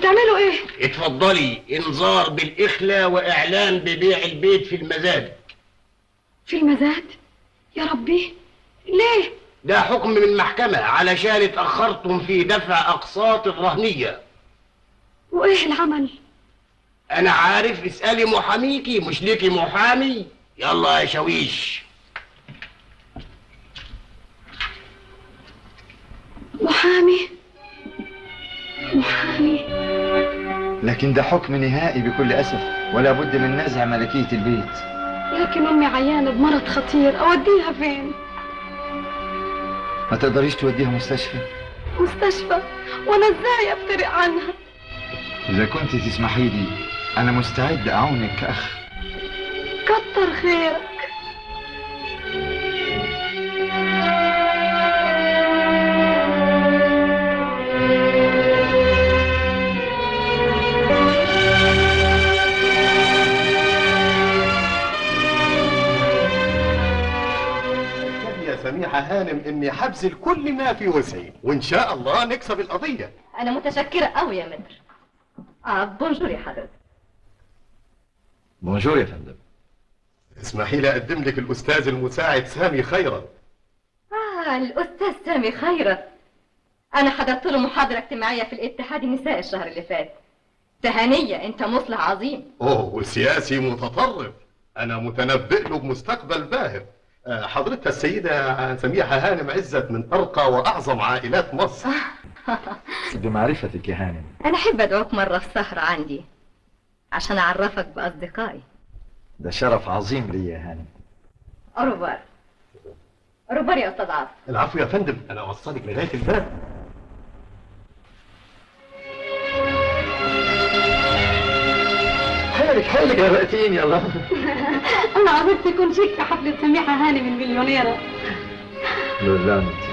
بتعملوا ايه اتفضلي انذار بالاخلة واعلان ببيع البيت في المزاد في المزاد يا ربي ليه ده حكم من المحكمة علشان اتأخرتم في دفع أقساط الرهنية وايه العمل أنا عارف اسألي محاميكي مش ليكي محامي يلا يا شويش محامي محامي لكن ده حكم نهائي بكل أسف ولا بد من نزع ملكية البيت لكن امي عيانه بمرض خطير اوديها فين ما تقدريش توديها مستشفى مستشفى وانا ازاي افترق عنها إذا كنت تسمحي لي أنا مستعد أعونك كأخ كتر خيرك يا سميحة هانم اني حبذل كل ما في وسعي وان شاء الله نكسب القضية انا متشكره قوي يا متر اه بونجور يا حضرتك بونجور يا فندم اسمحي لي اقدم لك الاستاذ المساعد سامي خيرت اه الاستاذ سامي خيرت انا حضرت له محاضره اجتماعيه في الاتحاد النساء الشهر اللي فات تهانيه انت مصلح عظيم اوه وسياسي متطرف انا متنبئ له بمستقبل باهر آه، حضرتها السيدة سميحة هانم عزت من أرقى وأعظم عائلات مصر بمعرفتك يا هانم انا احب ادعوك مره في سهره عندي عشان اعرفك باصدقائي ده شرف عظيم لي يا هانم اوروبار اوروبار يا استاذ عاطف العفو يا فندم أنا أوصلك لغاية الباب حيلك حيلك يا رقتين يلا انا عرفت يكون شيك في حفله سميحه هاني من مليونيره لا انت